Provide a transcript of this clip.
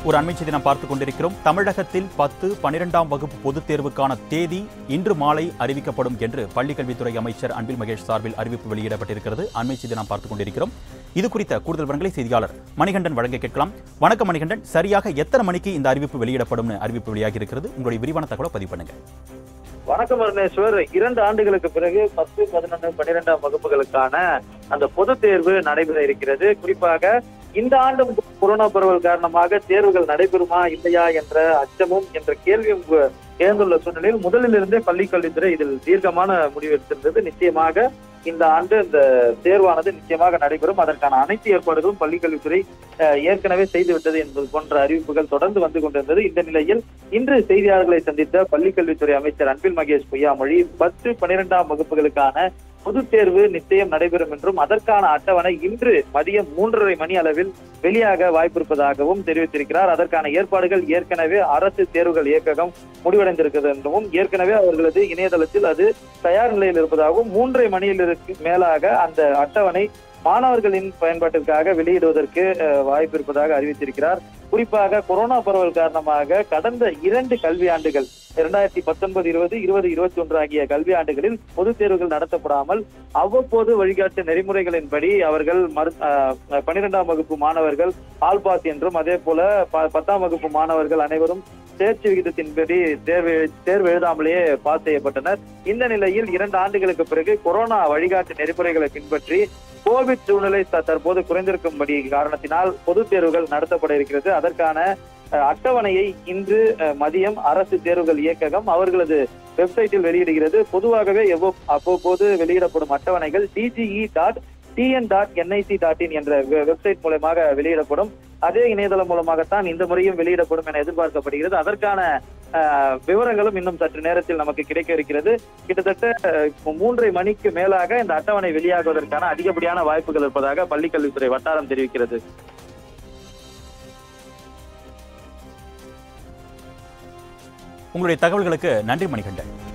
ஒரு அண்மை செய்தி நாம் பார்த்துக் கொண்டிருக்கிறோம் தமிழகத்தில் பத்து பனிரெண்டாம் வகுப்பு பொதுத் தேர்வுக்கான தேதி இன்று மாலை அறிவிக்கப்படும் என்று பள்ளிக்கல்வித்துறை அமைச்சர் அன்பில் மகேஷ் சார்பில் அறிவிப்பு வெளியிடப்பட்டிருக்கிறது அண்மை செய்தி நாம் பார்த்துக் கொண்டிருக்கிறோம் இது குறித்த கூடுதல் விவரங்களை செய்தியாளர் மணிகண்டன் வழங்க கேட்கலாம் வணக்கம் மணிகண்டன் சரியாக எத்தனை மணிக்கு இந்த அறிவிப்பு வெளியிடப்படும் அறிவிப்பு வெளியாகி இருக்கிறது உங்களுடைய விரிவான தகவலை பதிவு பண்ணுங்க வணக்கம் அருணேஸ்வர் இரண்டு ஆண்டுகளுக்கு பிறகு பத்து பதினொன்று பன்னிரெண்டாம் வகுப்புகளுக்கான அந்த பொதுத் தேர்வு நடைபெற இருக்கிறது குறிப்பாக இந்த ஆண்டும் கொரோனா பரவல் காரணமாக தேர்வுகள் நடைபெறுமா இல்லையா என்ற அச்சமும் என்ற கேள்வியும் எழுந்துள்ள சூழ்நிலையில் முதலில் இருந்தே பள்ளிக் கல்வித்துறை இதில் தீர்க்கமான முடிவு எடுத்திருந்தது நிச்சயமாக இந்த ஆண்டு இந்த தேர்வானது நிச்சயமாக நடைபெறும் அதற்கான அனைத்து ஏற்பாடுகளும் பள்ளிக் கல்வித்துறை அஹ், ஏற்கனவே செய்துவிட்டது என்பது போன்ற அறிவிப்புகள் தொடர்ந்து வந்து கொண்டிருந்தது இந்த நிலையில் இன்று செய்தியாளர்களை சந்தித்த பள்ளிக்கல்வித்துறை அமைச்சர் அன்பில் மகேஷ் பொய்யாமொழி பத்து பனிரெண்டாம் வகுப்புகளுக்கான பொதுத் தேர்வு நிச்சயம் நடைபெறும் என்றும் அதற்கான அட்டவணை இன்று மதியம் மூன்றரை மணி அளவில் வெளியாக வாய்ப்பிருப்பதாகவும் தெரிவித்திருக்கிறார் அதற்கான ஏற்பாடுகள் ஏற்கனவே அரசு தேர்வுகள் இயக்ககம் முடிவடைந்திருக்கிறது என்றும் ஏற்கனவே அவர்களது இணையதளத்தில் அது தயார் நிலையில் இருப்பதாகவும் மூன்றரை மணியிலிருக்கு மேலாக அந்த அட்டவணை மாணவர்களின் பயன்பாட்டிற்காக வெளியிடுவதற்கு அஹ், வாய்ப்பு இருப்பதாக அறிவித்திருக்கிறார் குறிப்பாக கொரோனா பரவல் காரணமாக கடந்த இரண்டு கல்வியாண்டுகள் இரண்டாயிரத்தி பத்தொன்பது இருபது இருபது இருபத்தி ஒன்று ஆகிய கல்வி ஆண்டுகளில் பொதுத் தேர்வுகள் நடத்தப்படாமல் அவ்வப்போது வழிகாட்டு நெறிமுறைகளின்படி அவர்கள் மறு அஹ், பன்னிரெண்டாம் வகுப்பு மாணவர்கள் ஆல் பாஸ் என்றும் அதே போல ப- பத்தாம் வகுப்பு மாணவர்கள் அனைவரும் தேர்ச்சி விகிதத்தின்படி தேர்வு தேர்வு எழுதாமலேயே பாஸ் செய்யப்பட்டனர் இந்த நிலையில் இரண்டு ஆண்டுகளுக்கு பிறகு கொரோனா வழிகாட்டு நெறிமுறைகளை பின்பற்றி கோவிட் சூழ்நிலை த- தற்போது குறைந்திருக்கும்படி காரணத்தினால் பொதுத் தேர்வுகள் நடத்தப்பட இருக்கிறது அதற்கான அஹ், அட்டவணையை இன்று அஹ், மதியம் அரசு தேர்வுகள் இயக்ககம் அவர்களது வெப்சைட்டில் வெளியிடுகிறது பொதுவாகவே எவ்வளோ அவ்வப்போது வெளியிடப்படும் அட்டவணைகள் DGE dot TN dot NIC dot in என்ற வெ- வெப்சைட் மூலமாக வெளியிடப்படும் அதே இணையதளம் மூலமாகத்தான் இந்த முறையும் வெளியிடப்படும் என எதிர்பார்க்கப்படுகிறது அதற்கான அஹ், விவரங்களும் இன்னும் சற்று நேரத்தில் நமக்கு கிடைக்க இருக்கிறது கிட்டத்தட்ட அஹ், இப்போ மூன்றரை மணிக்கு மேலாக இந்த அட்டவணை வெளியாகுவதற்கான அதிகப்படியான வாய்ப்புகள் இருப்பதாக பள்ளிக்கல்வித்துறை வட்டாரம் தெரிவிக்கிறது உங்களுடைய தகவல்களுக்கு நன்றி மணிகண்டன்